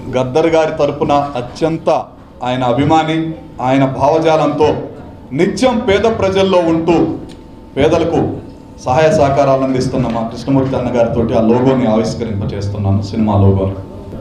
గద్దర్ గారి తరపున అత్యంత ఆయన అభిమాని ఆయన భావజాలంతో నిత్యం పేద ప్రజల్లో ఉంటూ పేదలకు సహాయ సహకారాలు అందిస్తున్న మా కృష్ణమూర్తి అన్నగారితో ఆ లోగోని ఆవిష్కరింపచేస్తున్నాను సినిమా లోగోని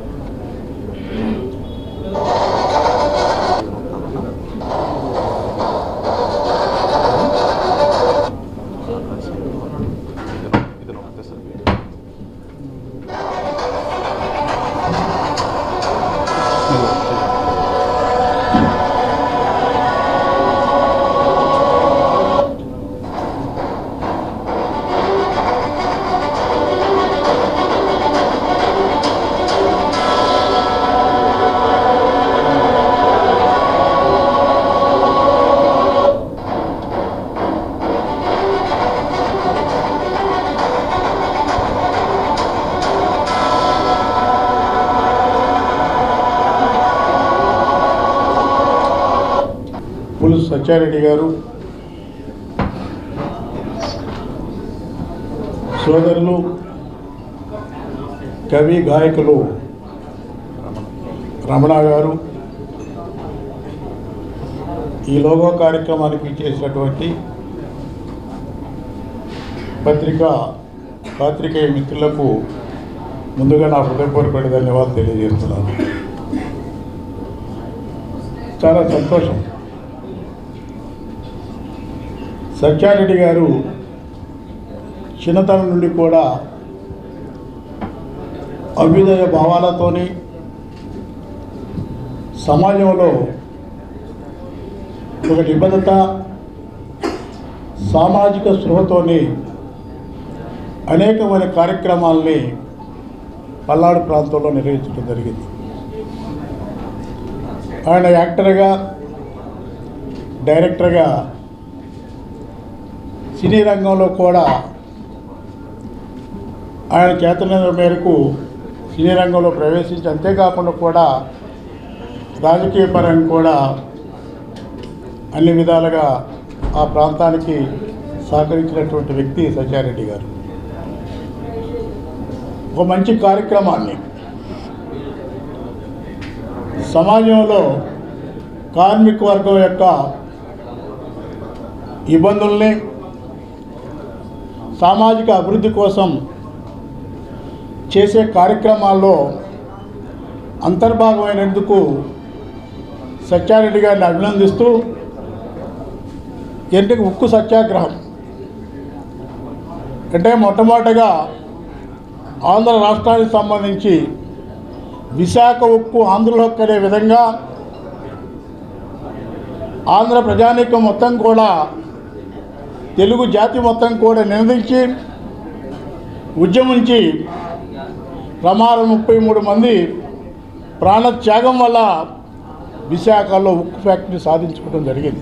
పులుసు సత్యారెడ్డి గారు సోదరులు కవి గాయకులు రమణ గారు ఈ లోగో కార్యక్రమానికి చేసినటువంటి పత్రికా పాత్రికేయ మిత్రులకు ముందుగా నా హృదయపూర్వక ధన్యవాదాలు తెలియజేస్తున్నాను చాలా సంతోషం సత్యారెడ్డి గారు చిన్నతనం నుండి కూడా అభ్యుదయ భావాలతోని సమాజంలో ఒక నిబద్ధత సామాజిక స్పృహతోని అనేకమైన కార్యక్రమాల్ని పల్నాడు ప్రాంతంలో నిర్వహించడం జరిగింది ఆయన యాక్టర్గా డైరెక్టర్గా సినీ రంగంలో కూడా ఆయన చేతన మేరకు సినీ రంగంలో ప్రవేశించి అంతేకాకుండా కూడా రాజకీయ పరంగా కూడా అన్ని విధాలుగా ఆ ప్రాంతానికి సహకరించినటువంటి వ్యక్తి సత్యారెడ్డి గారు ఒక మంచి కార్యక్రమాన్ని సమాజంలో కార్మిక వర్గం యొక్క ఇబ్బందుల్ని సామాజిక అభివృద్ధి కోసం చేసే కార్యక్రమాల్లో అంతర్భాగమైనందుకు సత్యారెడ్డి గారిని అభినందిస్తూ ఎందుకు ఉక్కు సత్యాగ్రహం అంటే మొట్టమొదటగా ఆంధ్ర రాష్ట్రానికి సంబంధించి విశాఖ ఉక్కు ఆంధ్రలో అనే విధంగా ఆంధ్ర ప్రజానీకం మొత్తం కూడా తెలుగు జాతి మొత్తం కూడా నినదించి ఉద్యమించి ప్రమాదం ముప్పై మూడు మంది ప్రాణత్యాగం వల్ల విశాఖలో ఉక్కు ఫ్యాక్టరీ సాధించుకోవడం జరిగింది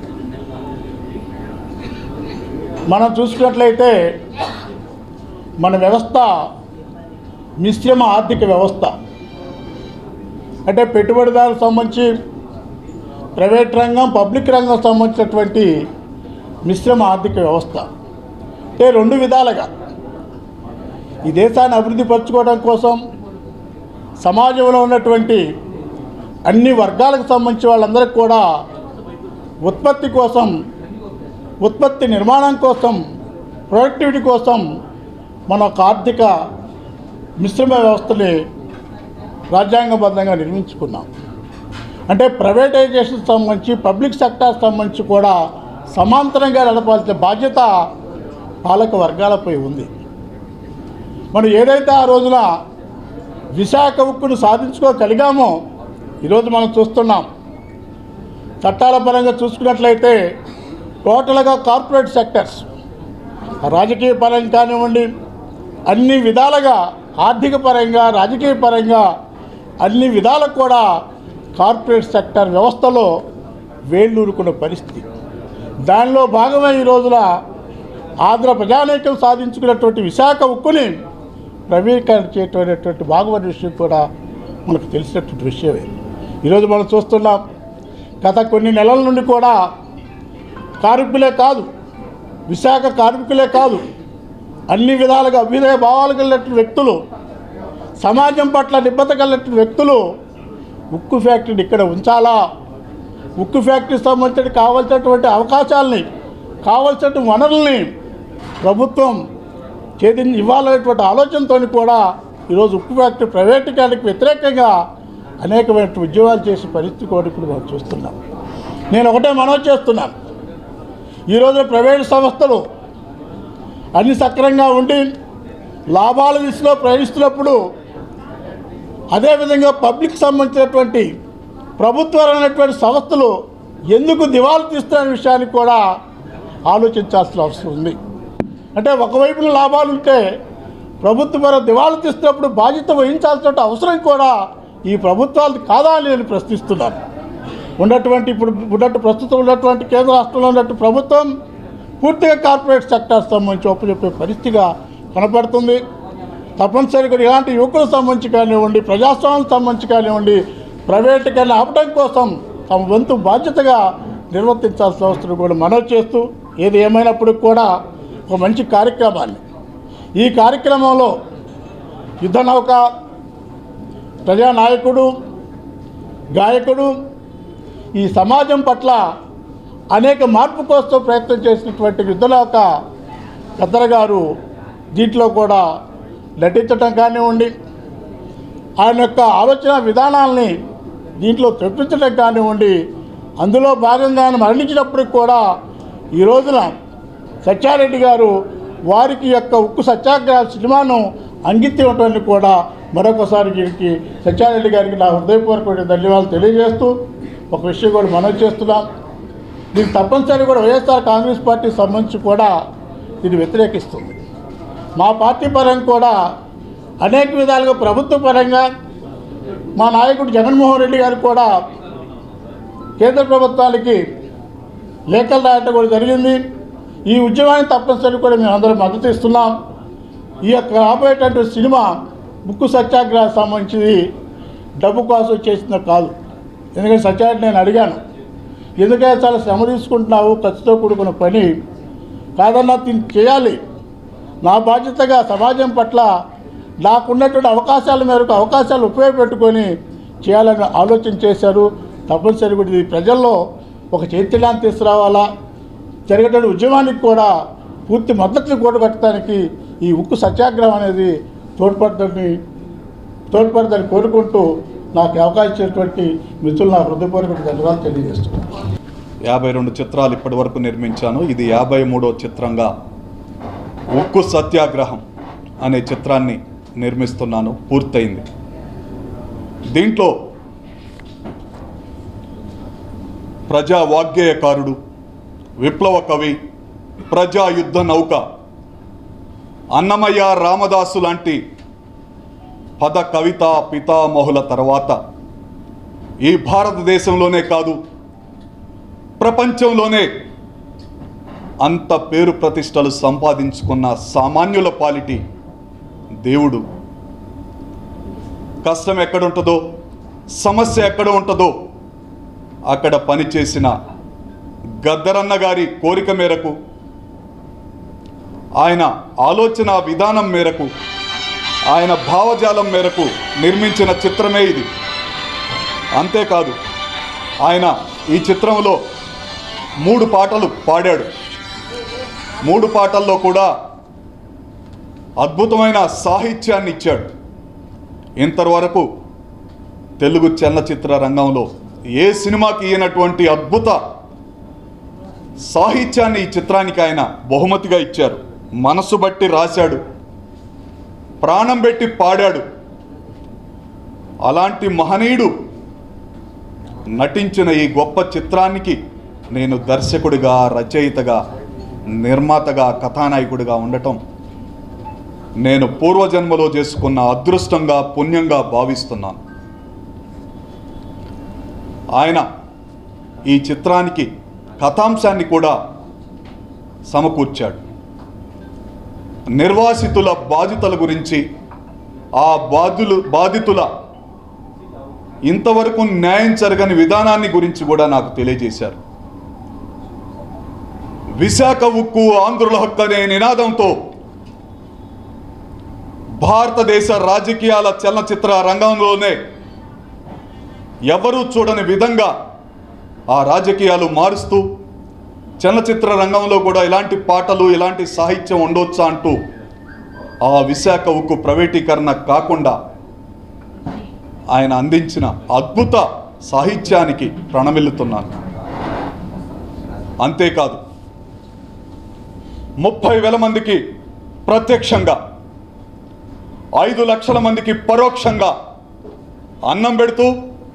మనం చూసుకున్నట్లయితే మన వ్యవస్థ మిశ్రమ ఆర్థిక వ్యవస్థ అంటే పెట్టుబడిదారులకు సంబంధించి ప్రైవేట్ రంగం పబ్లిక్ రంగం సంబంధించినటువంటి మిశ్రమ ఆర్థిక వ్యవస్థ అంటే రెండు విధాలుగా ఈ దేశాన్ని అభివృద్ధి పరచుకోవడం కోసం సమాజంలో ఉన్నటువంటి అన్ని వర్గాలకు సంబంధించి వాళ్ళందరికీ కూడా ఉత్పత్తి కోసం ఉత్పత్తి నిర్మాణం కోసం ప్రొడక్టివిటీ కోసం మన ఒక ఆర్థిక మిశ్రమ వ్యవస్థని రాజ్యాంగబద్ధంగా నిర్మించుకున్నాం అంటే ప్రైవేటైజేషన్ సంబంధించి పబ్లిక్ సెక్టార్ సంబంధించి కూడా సమాంతరంగా నడపాల్సిన బాధ్యత పాలక వర్గాలపై ఉంది మనం ఏదైతే ఆ రోజున విశాఖ ఉక్కును సాధించుకోగలిగామో ఈరోజు మనం చూస్తున్నాం చట్టాల పరంగా చూసుకున్నట్లయితే టోటల్గా కార్పొరేట్ సెక్టర్స్ రాజకీయ పరంగా కానివ్వండి అన్ని విధాలుగా ఆర్థిక పరంగా రాజకీయ పరంగా అన్ని విధాలకు కూడా కార్పొరేట్ సెక్టర్ వ్యవస్థలో వేళ్ళూరుకున్న పరిస్థితి దానిలో భాగమే ఈ రోజున ఆంధ్ర ప్రజానీకం సాధించుకున్నటువంటి విశాఖ ఉక్కుని ప్రవీకరించేటటువంటి భాగమైన విషయం కూడా మనకు తెలిసినటువంటి విషయమే ఈరోజు మనం చూస్తున్నాం గత కొన్ని నెలల నుండి కూడా కార్మికులే కాదు విశాఖ కార్మికులే కాదు అన్ని విధాలుగా అభ్యుదయ భావాలు కలిగినటువంటి వ్యక్తులు సమాజం పట్ల నిబద్ధత కలిగినటువంటి వ్యక్తులు ఉక్కు ఫ్యాక్టరీని ఇక్కడ ఉంచాలా ఉక్కు ఫ్యాక్టరీకి సంబంధించిన కావాల్సినటువంటి అవకాశాలని కావాల్సిన వనరుల్ని ప్రభుత్వం చేతి ఇవ్వాలనేటువంటి ఆలోచనతో కూడా ఈరోజు ఉక్కు ఫ్యాక్టరీ ప్రైవేటీకరణకు వ్యతిరేకంగా అనేకమైన ఉద్యోగాలు చేసే పరిస్థితి కూడా ఇప్పుడు మనం చూస్తున్నాం నేను ఒకటే మనవి చేస్తున్నాను ఈ రోజున ప్రైవేట్ సంస్థలు అన్ని సక్రంగా ఉండి లాభాల దిశలో ప్రయాణిస్తున్నప్పుడు అదేవిధంగా పబ్లిక్ సంబంధించినటువంటి ప్రభుత్వాలైనటువంటి సంస్థలు ఎందుకు దివాలు తీస్తున్న విషయాన్ని కూడా ఆలోచించాల్సిన అవసరం ఉంది అంటే ఒకవైపున లాభాలు ఉంటే ప్రభుత్వం మరి దివాలు తీస్తున్నప్పుడు బాధ్యత వహించాల్సిన అవసరం కూడా ఈ ప్రభుత్వాలది కాదా అని నేను ప్రశ్నిస్తున్నాను ఉన్నటువంటి ఇప్పుడు ఉన్నట్టు ప్రస్తుతం ఉన్నటువంటి కేంద్ర రాష్ట్రంలో ఉన్నట్టు ప్రభుత్వం పూర్తిగా కార్పొరేట్ సెక్టార్ సంబంధించి ఒప్పచెప్పే పరిస్థితిగా కనపడుతుంది తప్పనిసరిగా ఇలాంటి యువకులకు సంబంధించి కానివ్వండి ప్రజాస్వామ్యానికి సంబంధించి కానివ్వండి ప్రైవేటీకరణ ఆపడం కోసం తమ వంతు బాధ్యతగా నిర్వర్తించాల్సిన అవసరం కూడా మనవి చేస్తూ ఏది ఏమైనప్పటికీ కూడా ఒక మంచి కార్యక్రమాన్ని ఈ కార్యక్రమంలో యుద్ధ నౌక ప్రజానాయకుడు గాయకుడు ఈ సమాజం పట్ల అనేక మార్పు కోసం ప్రయత్నం చేసినటువంటి యుద్ధనౌక కద్దర గారు దీంట్లో కూడా నటించటం కానివ్వండి ఆయన యొక్క ఆలోచన విధానాల్ని దీంట్లో తెప్పించడం కానివ్వండి అందులో భాగంగా ఆయన మరణించినప్పటికి కూడా ఈ రోజున సత్యారెడ్డి గారు వారికి యొక్క ఉక్కు సత్యాగ్రహ సినిమాను అంకితం ఇవ్వటాన్ని కూడా మరొకసారి వీరికి సత్యారెడ్డి గారికి నా హృదయపూర్వకమైన ధన్యవాదాలు తెలియజేస్తూ ఒక విషయం కూడా మనవి చేస్తున్నాం దీనికి తప్పనిసరి కూడా వైఎస్ఆర్ కాంగ్రెస్ పార్టీ సంబంధించి కూడా దీన్ని వ్యతిరేకిస్తుంది మా పార్టీ పరంగా కూడా అనేక విధాలుగా ప్రభుత్వ పరంగా మా నాయకుడు జగన్మోహన్ రెడ్డి గారు కూడా కేంద్ర ప్రభుత్వానికి లేఖలు రాయటం కూడా జరిగింది ఈ ఉద్యమానికి తప్పనిసరి కూడా మేము అందరం మద్దతు ఇస్తున్నాం ఈ యొక్క రాబోయేటటువంటి సినిమా ముక్కు సత్యాగ్రహ సంబంధించింది డబ్బు కోసం చేసిన కాదు ఎందుకంటే సత్యాగ్రహం నేను అడిగాను ఎందుకంటే చాలా శ్రమ తీసుకుంటున్నావు ఖర్చుతో కూడుకున్న పని కాదన్నా దీన్ని చేయాలి నా బాధ్యతగా సమాజం పట్ల నాకున్నటువంటి అవకాశాల మేరకు అవకాశాలు ఉపయోగపెట్టుకొని చేయాలని ఆలోచన చేశారు తప్పనిసరి కూడా ఇది ప్రజల్లో ఒక చైతన్యాన్ని తీసుకురావాలా జరిగేటువంటి ఉద్యమానికి కూడా పూర్తి మద్దతుని కూడగట్టడానికి ఈ ఉక్కు సత్యాగ్రహం అనేది తోడ్పడుతుందని తోడ్పడుతుందని కోరుకుంటూ నాకు అవకాశం ఇచ్చినటువంటి మిత్రులు నా హృదయపూర్వక ధన్యవాదాలు తెలియజేస్తున్నాను యాభై రెండు చిత్రాలు ఇప్పటి వరకు నిర్మించాను ఇది యాభై మూడో చిత్రంగా ఉక్కు సత్యాగ్రహం అనే చిత్రాన్ని నిర్మిస్తున్నాను పూర్తయింది దీంట్లో ప్రజా వాగ్గేయకారుడు విప్లవ కవి ప్రజా యుద్ధ నౌక అన్నమయ్య రామదాసు లాంటి పద కవిత పితామహుల తర్వాత ఈ భారతదేశంలోనే కాదు ప్రపంచంలోనే అంత పేరు ప్రతిష్టలు సంపాదించుకున్న సామాన్యుల పాలిటి దేవుడు కష్టం ఎక్కడుంటుందో సమస్య ఎక్కడ ఉంటుందో అక్కడ పనిచేసిన గద్దరన్న గారి కోరిక మేరకు ఆయన ఆలోచన విధానం మేరకు ఆయన భావజాలం మేరకు నిర్మించిన చిత్రమే ఇది అంతేకాదు ఆయన ఈ చిత్రంలో మూడు పాటలు పాడాడు మూడు పాటల్లో కూడా అద్భుతమైన సాహిత్యాన్ని ఇచ్చాడు ఇంతవరకు తెలుగు చలనచిత్ర రంగంలో ఏ సినిమాకి ఇయ్యనటువంటి అద్భుత సాహిత్యాన్ని ఈ చిత్రానికి ఆయన బహుమతిగా ఇచ్చారు మనసు బట్టి రాశాడు ప్రాణం పెట్టి పాడాడు అలాంటి మహనీయుడు నటించిన ఈ గొప్ప చిత్రానికి నేను దర్శకుడిగా రచయితగా నిర్మాతగా కథానాయకుడిగా ఉండటం నేను పూర్వజన్మలో చేసుకున్న అదృష్టంగా పుణ్యంగా భావిస్తున్నాను ఆయన ఈ చిత్రానికి కథాంశాన్ని కూడా సమకూర్చాడు నిర్వాసితుల బాధితుల గురించి ఆ బాధులు బాధితుల ఇంతవరకు న్యాయం జరగని విధానాన్ని గురించి కూడా నాకు తెలియజేశారు విశాఖ ఉక్కు ఆంధ్రుల హక్కు అనే నినాదంతో భారతదేశ రాజకీయాల చలనచిత్ర రంగంలోనే ఎవరూ చూడని విధంగా ఆ రాజకీయాలు మారుస్తూ చలనచిత్ర రంగంలో కూడా ఇలాంటి పాటలు ఇలాంటి సాహిత్యం ఉండొచ్చా అంటూ ఆ విశాఖ ఉక్కు ప్రైవేటీకరణ కాకుండా ఆయన అందించిన అద్భుత సాహిత్యానికి ప్రణమిల్లుతున్నాను అంతేకాదు ముప్పై వేల మందికి ప్రత్యక్షంగా ఐదు లక్షల మందికి పరోక్షంగా అన్నం పెడుతూ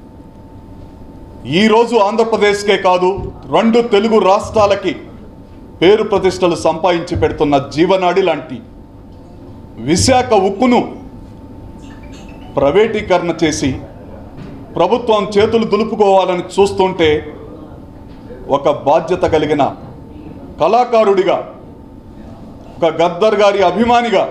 ఈరోజు ఆంధ్రప్రదేశ్కే కాదు రెండు తెలుగు రాష్ట్రాలకి పేరు ప్రతిష్టలు సంపాదించి పెడుతున్న జీవనాడి లాంటి విశాఖ ఉక్కును ప్రైవేటీకరణ చేసి ప్రభుత్వం చేతులు దులుపుకోవాలని చూస్తుంటే ఒక బాధ్యత కలిగిన కళాకారుడిగా ఒక గద్దర్ గారి అభిమానిగా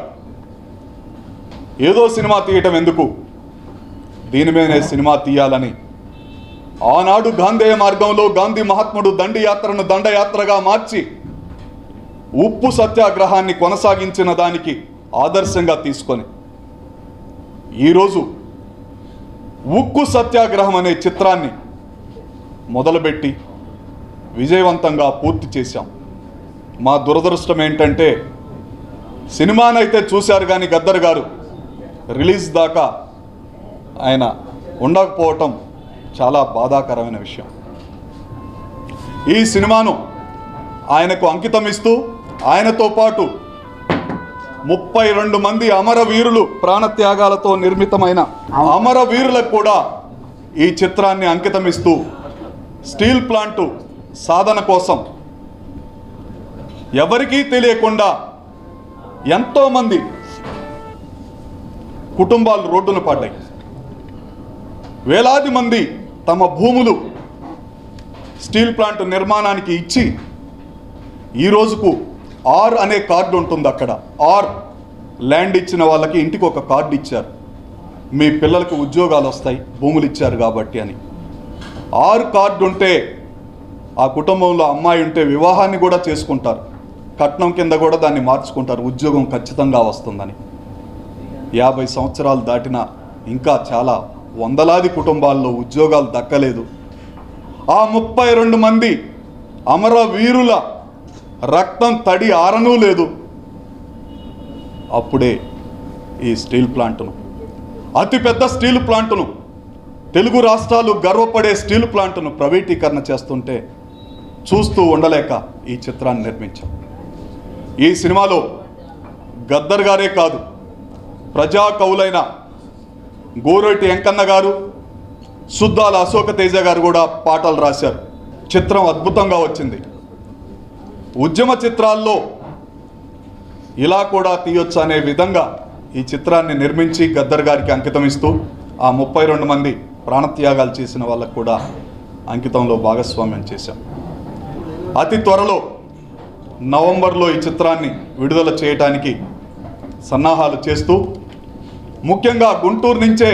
ఏదో సినిమా తీయటం ఎందుకు దీని మీదనే సినిమా తీయాలని ఆనాడు గాంధేయ మార్గంలో గాంధీ మహాత్ముడు దండియాత్రను దండయాత్రగా మార్చి ఉప్పు సత్యాగ్రహాన్ని కొనసాగించిన దానికి ఆదర్శంగా తీసుకొని ఈరోజు ఉక్కు సత్యాగ్రహం అనే చిత్రాన్ని మొదలుపెట్టి విజయవంతంగా పూర్తి చేశాం మా దురదృష్టం ఏంటంటే సినిమానైతే చూశారు కానీ గద్దర్ గారు రిలీజ్ దాకా ఆయన ఉండకపోవటం చాలా బాధాకరమైన విషయం ఈ సినిమాను ఆయనకు అంకితం ఇస్తూ ఆయనతో పాటు ముప్పై రెండు మంది అమరవీరులు ప్రాణత్యాగాలతో నిర్మితమైన అమరవీరులకు కూడా ఈ చిత్రాన్ని అంకితం ఇస్తూ స్టీల్ ప్లాంటు సాధన కోసం ఎవరికీ తెలియకుండా ఎంతోమంది కుటుంబాలు రోడ్డున పడ్డాయి వేలాది మంది తమ భూములు స్టీల్ ప్లాంట్ నిర్మాణానికి ఇచ్చి ఈ రోజుకు ఆర్ అనే కార్డు ఉంటుంది అక్కడ ఆర్ ల్యాండ్ ఇచ్చిన వాళ్ళకి ఇంటికి ఒక కార్డు ఇచ్చారు మీ పిల్లలకు ఉద్యోగాలు వస్తాయి భూములు ఇచ్చారు కాబట్టి అని ఆర్ కార్డు ఉంటే ఆ కుటుంబంలో అమ్మాయి ఉంటే వివాహాన్ని కూడా చేసుకుంటారు కట్నం కింద కూడా దాన్ని మార్చుకుంటారు ఉద్యోగం ఖచ్చితంగా వస్తుందని యాభై సంవత్సరాలు దాటినా ఇంకా చాలా వందలాది కుటుంబాల్లో ఉద్యోగాలు దక్కలేదు ఆ ముప్పై రెండు మంది అమరవీరుల రక్తం తడి ఆరనూ లేదు అప్పుడే ఈ స్టీల్ ప్లాంట్ను అతిపెద్ద స్టీల్ ప్లాంట్ను తెలుగు రాష్ట్రాలు గర్వపడే స్టీల్ ప్లాంట్ను ప్రైవేటీకరణ చేస్తుంటే చూస్తూ ఉండలేక ఈ చిత్రాన్ని నిర్మించాం ఈ సినిమాలో గద్దర్ గారే కాదు ప్రజా కవులైన గోరటి వెంకన్న గారు సుద్దాల అశోక తేజ గారు కూడా పాటలు రాశారు చిత్రం అద్భుతంగా వచ్చింది ఉద్యమ చిత్రాల్లో ఇలా కూడా తీయొచ్చు అనే విధంగా ఈ చిత్రాన్ని నిర్మించి గద్దర్ గారికి అంకితం ఇస్తూ ఆ ముప్పై రెండు మంది ప్రాణత్యాగాలు చేసిన వాళ్ళకు కూడా అంకితంలో భాగస్వామ్యం చేశాం అతి త్వరలో నవంబర్లో ఈ చిత్రాన్ని విడుదల చేయటానికి సన్నాహాలు చేస్తూ ముఖ్యంగా గుంటూరు నుంచే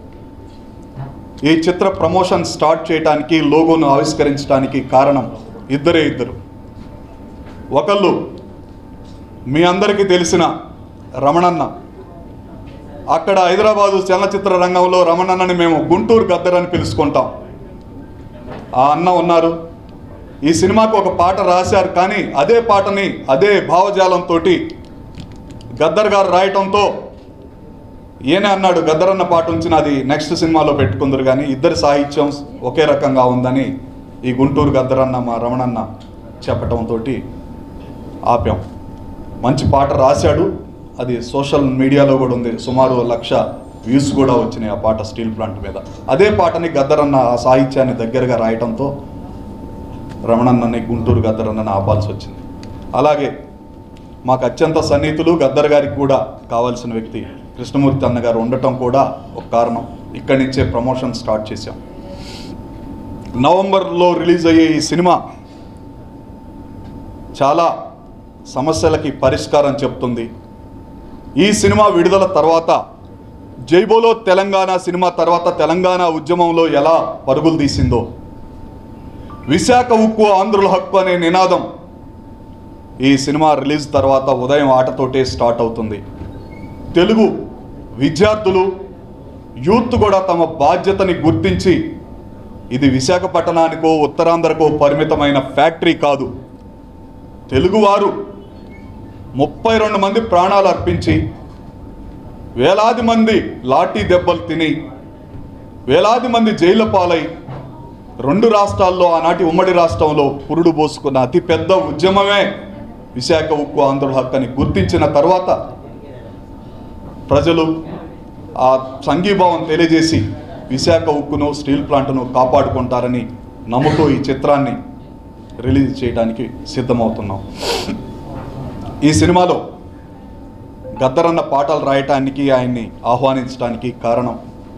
ఈ చిత్ర ప్రమోషన్ స్టార్ట్ చేయడానికి లోగోను ఆవిష్కరించడానికి కారణం ఇద్దరే ఇద్దరు ఒకళ్ళు మీ అందరికీ తెలిసిన రమణన్న అక్కడ హైదరాబాదు చలనచిత్ర రంగంలో రమణన్నని మేము గుంటూరు గద్దర్ అని పిలుచుకుంటాం ఆ అన్న ఉన్నారు ఈ సినిమాకు ఒక పాట రాశారు కానీ అదే పాటని అదే భావజాలంతో గద్దర్ గారు రాయటంతో ఈయన అన్నాడు గద్దర్ అన్న పాట ఉంచిన అది నెక్స్ట్ సినిమాలో పెట్టుకుందరు కానీ ఇద్దరి సాహిత్యం ఒకే రకంగా ఉందని ఈ గుంటూరు గద్దరన్న మా రమణన్న చెప్పటంతో ఆపాం మంచి పాట రాశాడు అది సోషల్ మీడియాలో కూడా ఉంది సుమారు లక్ష వ్యూస్ కూడా వచ్చినాయి ఆ పాట స్టీల్ ప్లాంట్ మీద అదే పాటని గద్దరన్న ఆ సాహిత్యాన్ని దగ్గరగా రాయటంతో రమణన్నని గుంటూరు గద్దరన్నని ఆపాల్సి వచ్చింది అలాగే మాకు అత్యంత సన్నిహితులు గద్దర్ గారికి కూడా కావాల్సిన వ్యక్తి కృష్ణమూర్తి అన్నగారు ఉండటం కూడా ఒక కారణం ఇక్కడి నుంచే ప్రమోషన్ స్టార్ట్ చేశాం నవంబర్లో రిలీజ్ అయ్యే ఈ సినిమా చాలా సమస్యలకి పరిష్కారం చెప్తుంది ఈ సినిమా విడుదల తర్వాత జైబోలో తెలంగాణ సినిమా తర్వాత తెలంగాణ ఉద్యమంలో ఎలా పరుగులు తీసిందో విశాఖ ఉక్కు ఆంధ్రుల హక్కు అనే నినాదం ఈ సినిమా రిలీజ్ తర్వాత ఉదయం ఆటతోటే స్టార్ట్ అవుతుంది తెలుగు విద్యార్థులు యూత్ కూడా తమ బాధ్యతని గుర్తించి ఇది విశాఖపట్టణానికో ఉత్తరాంధ్రకో పరిమితమైన ఫ్యాక్టరీ కాదు తెలుగువారు ముప్పై రెండు మంది ప్రాణాలు అర్పించి వేలాది మంది లాఠీ దెబ్బలు తిని వేలాది మంది జైలు పాలై రెండు రాష్ట్రాల్లో ఆనాటి ఉమ్మడి రాష్ట్రంలో పురుడు పోసుకున్న అతి పెద్ద ఉద్యమమే విశాఖ ఉక్కు ఆంధ్రుల హక్కు అని గుర్తించిన తర్వాత ప్రజలు ఆ సంఘీభావం తెలియజేసి విశాఖ ఉక్కును స్టీల్ ప్లాంట్ను కాపాడుకుంటారని నమ్ముతూ ఈ చిత్రాన్ని రిలీజ్ చేయడానికి సిద్ధమవుతున్నాం ఈ సినిమాలో గద్దరన్న పాటలు రాయటానికి ఆయన్ని ఆహ్వానించడానికి కారణం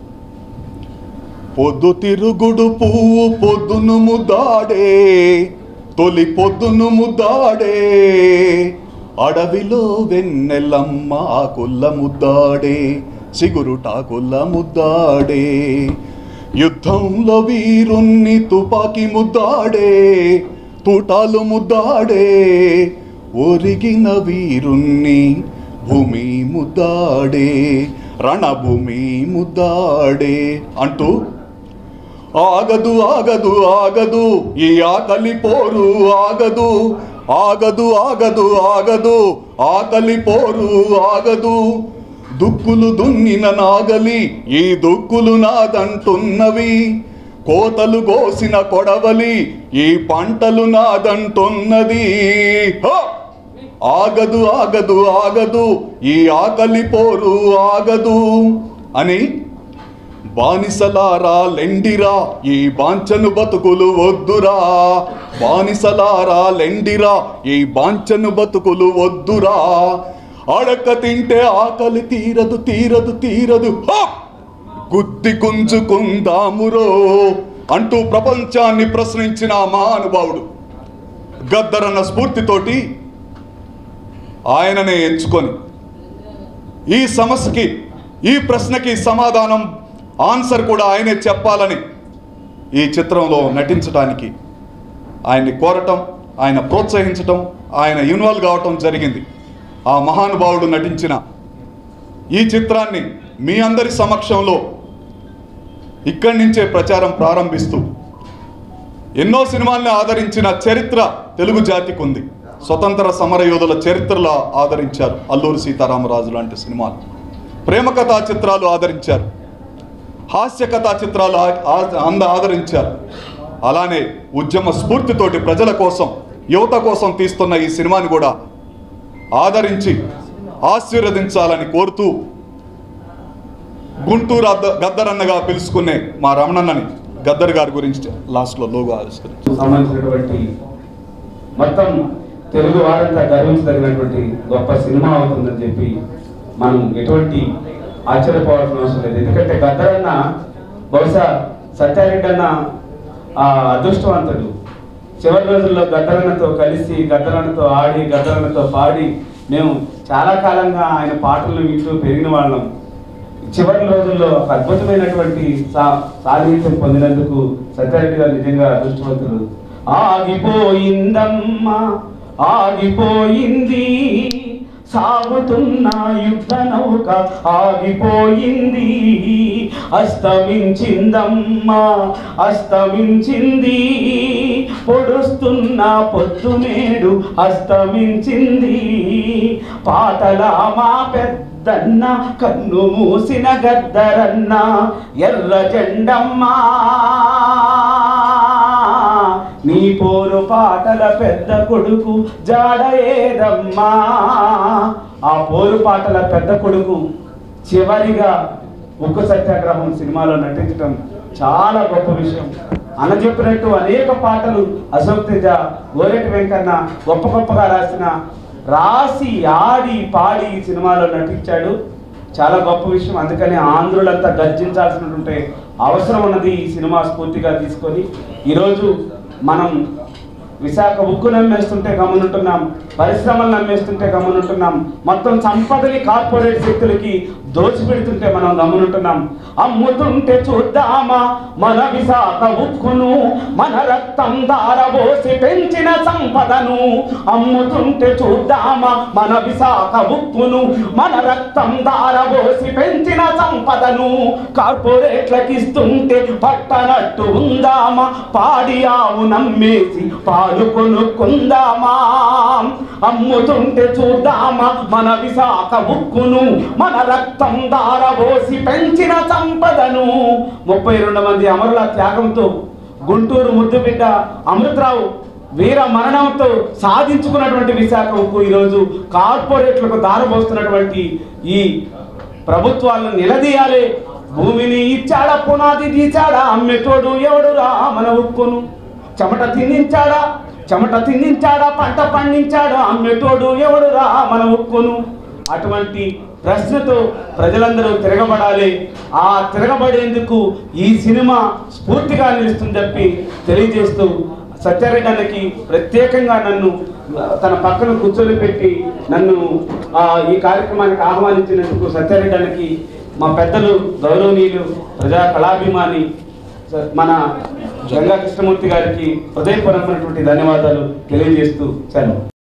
పొద్దు తిరుగుడు పువ్వు పొద్దును ముద్దాడే తొలి పొద్దును ముద్దాడే అడవిలో వెన్నెలమ్మ ఆకుల్ల ముద్దాడే సిగురుటాకుల్ల ముద్దాడే యుద్ధంలో వీరుణ్ణి తుపాకి ముద్దాడే తూటాలు ముద్దాడే ఒరిగిన వీరుణ్ణి భూమి ముద్దాడే రణభూమి ముద్దాడే అంటూ ఆగదు ఆగదు ఆగదు ఈ ఆకలి పోరు ఆగదు ఆగదు ఆగదు ఆగదు ఆకలి పోరు ఆగదు దుక్కులు దున్నిన నాగలి ఈ దుక్కులు నాదంటున్నవి కోతలు కోసిన కొడవలి ఈ పంటలు నాదంటున్నది హో! ఆగదు ఆగదు ఆగదు ఈ ఆకలి పోరు ఆగదు అని బానిసలారా లెండిరా ఈ బాంచను బతుకులు వద్దురా బానిసలారా లెండిరా ఈ బాంచను బతుకులు వద్దురా అడక తింటే ఆకలి తీరదు తీరదు తీరదు హో! గుద్ది గుంజుకుందామురో అంటూ ప్రపంచాన్ని ప్రశ్నించిన ఆ మహానుభావుడు గద్దరన్న స్ఫూర్తితోటి ఆయననే ఎంచుకొని ఈ సమస్యకి ఈ ప్రశ్నకి సమాధానం ఆన్సర్ కూడా ఆయనే చెప్పాలని ఈ చిత్రంలో నటించడానికి ఆయన్ని కోరటం ఆయన ప్రోత్సహించటం ఆయన ఇన్వాల్వ్ కావటం జరిగింది ఆ మహానుభావుడు నటించిన ఈ చిత్రాన్ని మీ అందరి సమక్షంలో ఇక్కడి నుంచే ప్రచారం ప్రారంభిస్తూ ఎన్నో సినిమాల్ని ఆదరించిన చరిత్ర తెలుగు జాతికి ఉంది స్వతంత్ర సమరయోధుల చరిత్రలో ఆదరించారు అల్లూరి సీతారామరాజు లాంటి సినిమాలు ప్రేమ కథా చిత్రాలు ఆదరించారు హాస్య కథా చిత్రాలు ఆ- ఆ- అంద ఆదరించారు అలానే ఉద్యమ స్ఫూర్తితోటి ప్రజల కోసం యువత కోసం తీస్తున్న ఈ సినిమాని కూడా ఆదరించి ఆశీర్వదించాలని కోరుతూ గుంటూరు అద్ద గద్దరన్నగా పిలుచుకునే మా రమణన్నని గద్దర్ గారి గురించి లాస్ట్లో లోగో ఆవిష్కరించారు సంబంధించినటువంటి మొత్తం తెలుగు వారంతా గర్వించదగినటువంటి గొప్ప సినిమా అవుతుందని చెప్పి మనం ఎటువంటి ఆశ్చర్యపోవాల్సిన అవసరం లేదు ఎందుకంటే గద్దరన్న బహుశా సత్యారెడ్డి అన్న ఆ అదృష్టవంతుడు చివరి రోజుల్లో గద్దరన్నతో కలిసి గద్దరన్నతో ఆడి గద్దరన్నతో పాడి మేము చాలా కాలంగా ఆయన పాటలను వింటూ పెరిగిన వాళ్ళం చివరి రోజుల్లో ఒక అద్భుతమైనటువంటి సా- సాన్నిధ్యం పొందినందుకు సత్యారెడ్డి గారు నిజంగా అదృష్టవంతులు ఆగిపోయిందమ్మా ఆగిపోయింది సాగుతున్న యుద్ధ నౌక ఆగిపోయింది అస్తమించిందమ్మా అస్తమించింది పొడుస్తున్న పొద్దునేడు అస్తమించింది పాటల మా పెద్దన్న కన్ను మూసిన గద్దరన్న ఎర్ర జెండమ్మా నీ పోరు పాటల పెద్ద కొడుకు జాడ ఏదమ్మా ఆ పోరు పాటల పెద్ద కొడుకు చివరిగా ఉక్కు సత్యాగ్రహం సినిమాలో నటించడం చాలా గొప్ప విషయం అన్న చెప్పినట్టు అనేక పాటలు అశోక్ తేజ గోరెటి వెంకన్న గొప్ప గొప్పగా రాసిన రాసి ఆడి పాడి ఈ సినిమాలో నటించాడు చాలా గొప్ప విషయం అందుకని ఆంధ్రులంతా గర్జించాల్సినటువంటి అవసరం ఉన్నది ఈ సినిమా స్ఫూర్తిగా తీసుకొని ఈరోజు మనం విశాఖ ఉక్కు నమ్మేస్తుంటే గమనుంటున్నాం పరిశ్రమలు నమ్మేస్తుంటే గమనుంటున్నాం మొత్తం సంపదని కార్పొరేట్ శక్తులకి దోచిపెడుతుంటే మనం గమనుంటున్నాం అమ్ముతుంటే చూద్దామా మన విశాఖ ఉక్కును మన రక్తం దారబోసి పెంచిన సంపదను అమ్ముతుంటే చూద్దామా మన విశాఖ ఉక్కును మన రక్తం దారబోసి పెంచిన సంపదను కార్పొరేట్లకు ఇస్తుంటే పట్టనట్టు ఉందామా పాడి ఆవు నమ్మేసి పాలు కొనుక్కుందామా అమ్ముతుంటే చూద్దామా మన విశాఖ ఉక్కును మన రక్తం దారబోసి పెంచిన సంపదను ముప్పై రెండు మంది అమరుల త్యాగంతో గుంటూరు ముద్దుబిడ్డ అమృతరావు వీర మరణంతో సాధించుకున్నటువంటి విశాఖ ఉక్కు ఈరోజు కార్పొరేట్లకు దారబోస్తున్నటువంటి ఈ ప్రభుత్వాలను నిలదీయాలి భూమిని ఇచ్చాడా పునాది తీచాడా అమ్మేటోడు ఎవడురా మన ఉక్కును చెమట తిన్నించాడా చెమట తిన్నించాడా పంట పండించాడా అమ్మేటోడు ఎవడురా మన ఉక్కును అటువంటి ప్రశ్నతో ప్రజలందరూ తిరగబడాలి ఆ తిరగబడేందుకు ఈ సినిమా స్ఫూర్తిగా నిలుస్తుంది చెప్పి తెలియజేస్తూ సత్యారెడ్డి అన్నకి ప్రత్యేకంగా నన్ను తన పక్కన కూర్చొని పెట్టి నన్ను ఆ, ఈ కార్యక్రమానికి ఆహ్వానించినందుకు సత్యారెడ్డి అన్నకి మా పెద్దలు గౌరవనీయులు ప్రజా కళాభిమాని స- మన గంగా కృష్ణమూర్తి గారికి హృదయపూర్వకమైనటువంటి ధన్యవాదాలు తెలియజేస్తూ సెలవు